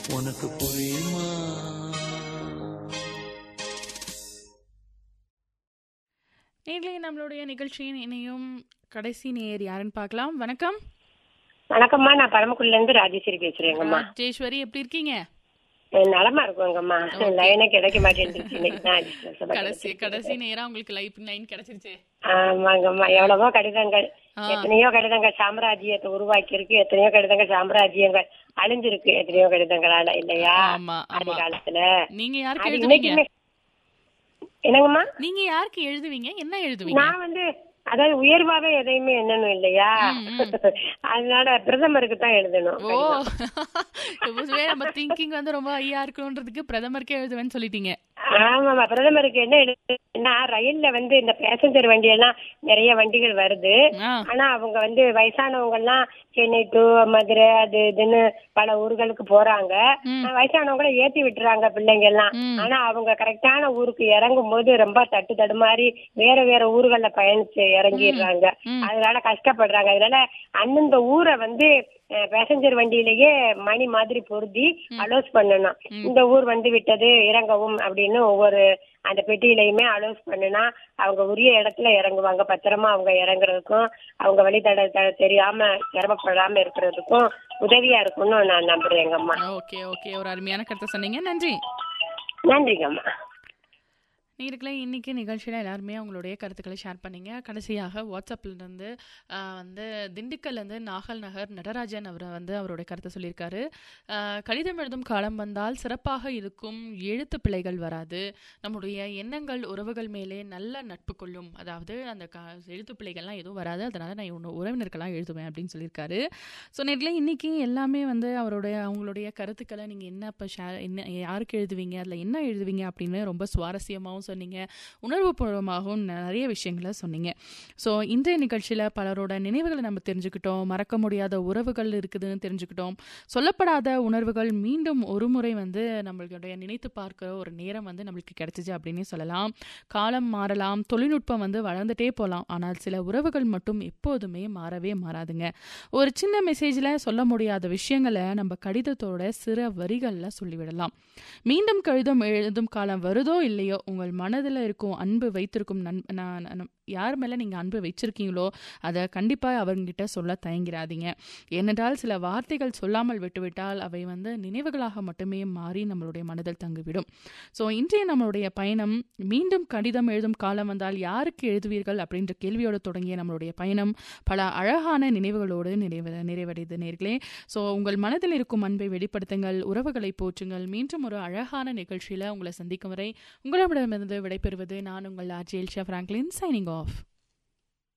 உனக்கு புரியுமா நேர்களே நம்மளுடைய நிகழ்ச்சியின் இணையும் கடைசி நேர் யாருன்னு பார்க்கலாம் வணக்கம் வணக்கம்மா நான் பரமக்குடில இருந்து ராஜேஸ்வரி பேசுறேங்கம்மா ராஜேஸ்வரி எப்படி இருக்கீங்க அஹ் நலமா இருக்குங்கம்மா லைனே கிடைக்க மாட்டேன்ருச்சு இன்னைக்கு தான் அதிர்ஷ்டவசமா கடைசி கிடைச்சிருக்கு. கடைசி நேரா உங்களுக்கு லைஃப் லைன் கிடைச்சிருச்சு ஆமாங்கம்மா எவ்வளவோ கடிதங்கள் ஆ. எத்தனையோ கடிதங்கள் சாம்ராஜ்யத்தை உருவாக்கி இருக்கு எத்தனையோ கடிதங்கள் சாம்ராஜ்யங்கள் அழிஞ்சிருக்கு எத்தனையோ கடிதங்களால இல்லையா ஆமா ஆதி ஆமா காலத்துல நீங்க யாருக்கு அது எழுதுவீங்க இன்னைக்குமே என்னங்கம்மா நீங்க யாருக்கு எழுதுவீங்க என்ன எழுதுவீங்க நான் வந்து அதாவது உயர்வாவே எதையுமே எண்ணணும் இல்லையா அதனால பிரதமருக்கு தான் எழுதணும் ஓ எப்போதுமே நம்ம திங்கிங் வந்து ரொம்ப ஐயா இருக்கணுன்றதுக்கு பிரதமருக்கே எழுதுவேன்னு சொல்லிட்டீங்க ஆமாமா பிரதமருக்கு என்ன எழுதுனா ரயில்ல வந்து இந்த பேசஞ்சர் வண்டி எல்லாம் நிறைய வண்டிகள் வருது ஆ ஆனா அவங்க வந்து வயசானவங்க எல்லாம் சென்னை டு மதுரை அது இதுன்னு பல ஊர்களுக்கு போறாங்க ம். வயசானவங்கள ஏத்தி விட்டுறாங்க பிள்ளைங்க எல்லாம் ம். ஆனா அவங்க கரெக்டான ஊருக்கு இறங்கும் போது ரொம்ப தட்டு தடுமாறி வேற வேற ஊர்கள்ல பயணிச்சு இறங்கிடுறாங்க ம். அதனால கஷ்டப்படுறாங்க அதனால அந்தந்த ஊரை வந்து பேசஞ்சர் வண்டியிலேயே மணி மாதிரி பொருத்தி அலோஸ் பண்ணணும் இந்த ஊர் வந்து விட்டது இறங்கவும் அப்படின்னு ஒவ்வொரு அந்த பெட்டியிலையுமே அலோஸ் பண்ணுனா அவங்க உரிய இடத்துல இறங்குவாங்க பத்திரமா அவங்க இறங்குறதுக்கும் அவங்க வழித்தட த- தெரியாம சிரமப்படாம இருக்கிறதுக்கும் உதவியா இருக்கும்னு நான் நம்புறேங்கம்மா ஓகே ஓகே ஒரு அருமையான கருத்தை சொன்னீங்க நன்றி நன்றிங்கம்மா நீங்களே இன்னைக்கு நிகழ்ச்சியில் எல்லாருமே அவங்களுடைய கருத்துக்களை ஷேர் பண்ணீங்க கடைசியாக வாட்ஸ்அப்ல இருந்து ஆஹ், வந்து திண்டுக்கல்லேருந்து நாகல் நகர் நடராஜன் அவர் வந்து அவருடைய கருத்தை சொல்லியிருக்காரு ஆஹ், கடிதம் எழுதும் காலம் வந்தால் சிறப்பாக இருக்கும் எழுத்து பிழைகள் வராது நம்முடைய எண்ணங்கள் உறவுகள் மேலே நல்ல நட்பு கொள்ளும் அதாவது அந்த க எழுத்து பிழைகள்லாம் எதுவும் வராது அதனால நான் உன்ன உறவினர்களாக எழுதுவேன் அப்படின்னு சொல்லியிருக்காரு ஸோ நேரில் இன்னைக்கு எல்லாமே வந்து அவருடைய அவங்களுடைய கருத்துக்களை நீங்கள் என்ன இப்போ ஷேர் என்ன யாருக்கு எழுதுவீங்க அதில் என்ன எழுதுவீங்க அப்படின்னு ரொம்ப சுவாரஸ்யமாகவும் சொன்னீங்க உணர்வுபூர்வமாகவும் நிறைய விஷயங்களை சொன்னீங்க ஸோ இன்றைய நிகழ்ச்சியில் பலரோட நினைவுகளை நம்ம தெரிஞ்சுக்கிட்டோம் மறக்க முடியாத உறவுகள் இருக்குதுன்னு தெரிஞ்சுக்கிட்டோம் சொல்லப்படாத உணர்வுகள் மீண்டும் ஒரு முறை வந்து நம்மளுடைய நினைத்து பார்க்கிற ஒரு நேரம் வந்து நம்மளுக்கு கிடைச்சிச்சு அப்படின்னே சொல்லலாம் காலம் மாறலாம் தொழில்நுட்பம் வந்து வளர்ந்துட்டே போகலாம் ஆனால் சில உறவுகள் மட்டும் எப்போதுமே மாறவே மாறாதுங்க ஒரு சின்ன மெசேஜில் சொல்ல முடியாத விஷயங்களை நம்ம கடிதத்தோட சிறு வரிகளில் சொல்லிவிடலாம் மீண்டும் கடிதம் எழுதும் காலம் வருதோ இல்லையோ உங்கள் மனதில் இருக்கும் அன்பு வைத்திருக்கும் நன் நான் நான் யார் மேலே நீங்கள் அன்பு வச்சிருக்கீங்களோ அதை கண்டிப்பாக அவங்ககிட்ட சொல்ல தயங்கிறாதீங்க ஏனென்றால் சில வார்த்தைகள் சொல்லாமல் விட்டுவிட்டால் அவை வந்து நினைவுகளாக மட்டுமே மாறி நம்மளுடைய மனதில் தங்கிவிடும் ஸோ இன்றைய நம்மளுடைய பயணம் மீண்டும் கடிதம் எழுதும் காலம் வந்தால் யாருக்கு எழுதுவீர்கள் அப்படின்ற கேள்வியோடு தொடங்கிய நம்மளுடைய பயணம் பல அழகான நினைவுகளோடு நிறைவு நிறைவடைது நேர்களே ஸோ உங்கள் மனதில் இருக்கும் அன்பை வெளிப்படுத்துங்கள் உறவுகளை போற்றுங்கள் மீண்டும் ஒரு அழகான நிகழ்ச்சியில் உங்களை சந்திக்கும் வரை உங்களிடமிருந்து விடைபெறுவது நான் உங்கள் RJ Elsha Franklin signing of